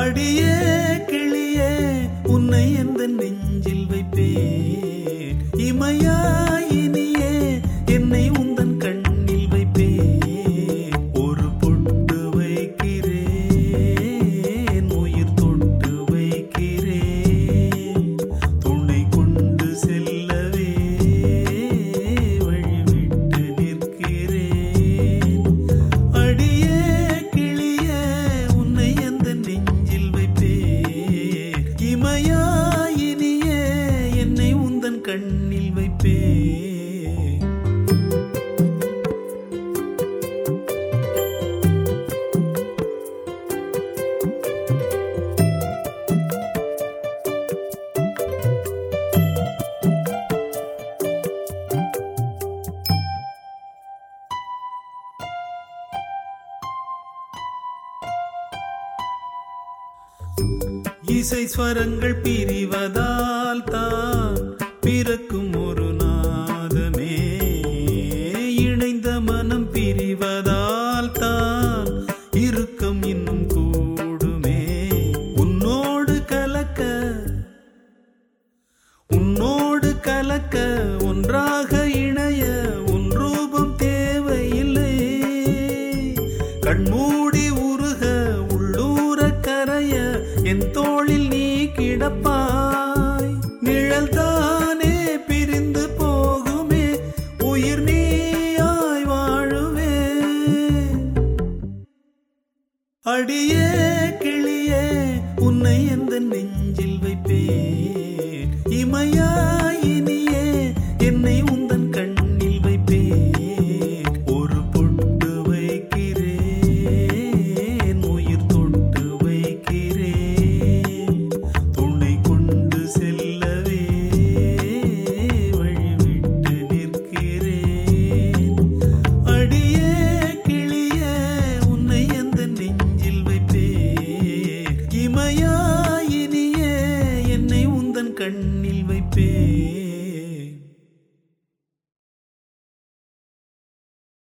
அடியே கிளியே உன்னை எந்த நெஞ்சில் வைப்பேன் இமையாயினியே என்னை உந்தன் கண்ணில் வைப்பேன் ஒரு பொட்டு வைக்கிறேன் உயிர் தொட்டு வைக்கிறேன் துணை கொண்டு செல்லவே வழிவிட்டு நிற்கிறேன் அடியே கிளியே உன்னை அந்த நெஞ்சில் வைப்பேன் இமையாயினியே என்னை உந்தன் கண்ணில் வைப்பேன் இசை ஸ்வரங்கள் பிரிவதால் தான் பிறக்கும் ஒரு நாதமே இணைந்த மனம் பிரிவதால் தான் இறுக்கம் இன்னும் கூடுமே உன்னோடு கலக்க உன்னோடு கலக்க ஒன்றாக இணைய உன் ரூபம் தேவையில்லை கண்மூடி உருக உள்ளூர கரைய என் தோளில் நீ கிடப்பாய் நிழல் தானே பிரிந்து போகுமே உயிர் நீயாய் வாழுவே அடியே